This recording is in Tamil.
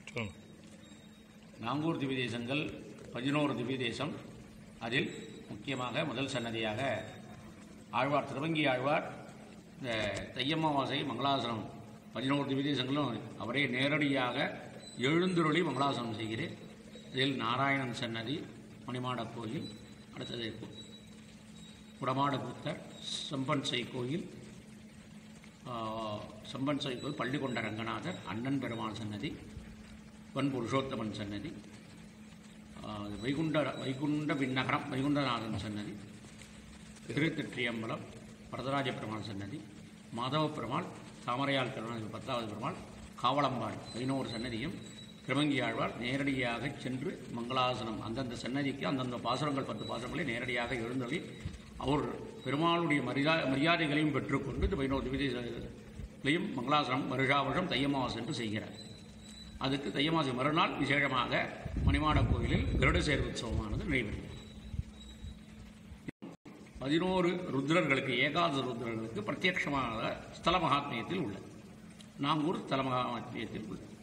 சொல்லுங்க நாங்கூர் திவ்ய தேசங்கள் பதினோரு திவ்ய தேசம் அதில் முக்கியமாக முதல் சன்னதியாக ஆழ்வார் திருவங்கி ஆழ்வார் இந்த தையம்மாவாசை மங்களாசனம் பதினோரு திவ்ய தேசங்களும் அவரே நேரடியாக எழுந்துருளி மங்களாசனம் செய்கிறேன் இதில் நாராயணன் சன்னதி மணிமாட கோயில் அடுத்தது குடமாட புத்தர் செம்பன்சை கோயில் ஆ, செம்பன்சை கோயில் பள்ளிக்கொண்ட ரங்கநாதர் அண்ணன் பெருமாள் சன்னதி பொன் புருஷோத்தமன் சன்னதி ஆ, வைகுண்ட வைகுண்ட விண்ணகரம் வைகுண்டநாதன் சன்னதி திருத்திற்றியம்பலம் வரதராஜ பெருமாள் சன்னதி மாதவ பெருமாள் தாமரையால் பெருமாள் பத்தாவது பெருமாள் காவலம்பாள் பதினோரு சன்னதியும் திருமங்கி ஆழ்வார் நேரடியாக சென்று மங்களாசனம் அந்தந்த சன்னதிக்கு அந்தந்த பாசுரங்கள் பத்து பாசுரங்களை நேரடியாக எழுந்தள்ளி அவர் பெருமாளுடைய மரியா மரியாதைகளையும் பெற்றுக்கொண்டு இந்த பதினோரு திவிதைகளையும் மங்களாசனம் வருஷா வருஷம் தையமாவாசை என்று செய்கிறார் அதுக்கு தையமாசி மறுநாள் விசேஷமாக மணிமாட கோயிலில் கருட சேர் உற்சவமானது நடைபெறும் பதினோரு ருத்ரர்களுக்கு ஏகாதச ருத்ரர்களுக்கு பிரத்யட்சமாக ஸ்தல மகாத்மியத்தில் உள்ளது நாங்கூர் ஸ்தல மகாத்மியத்தில் உள்ளது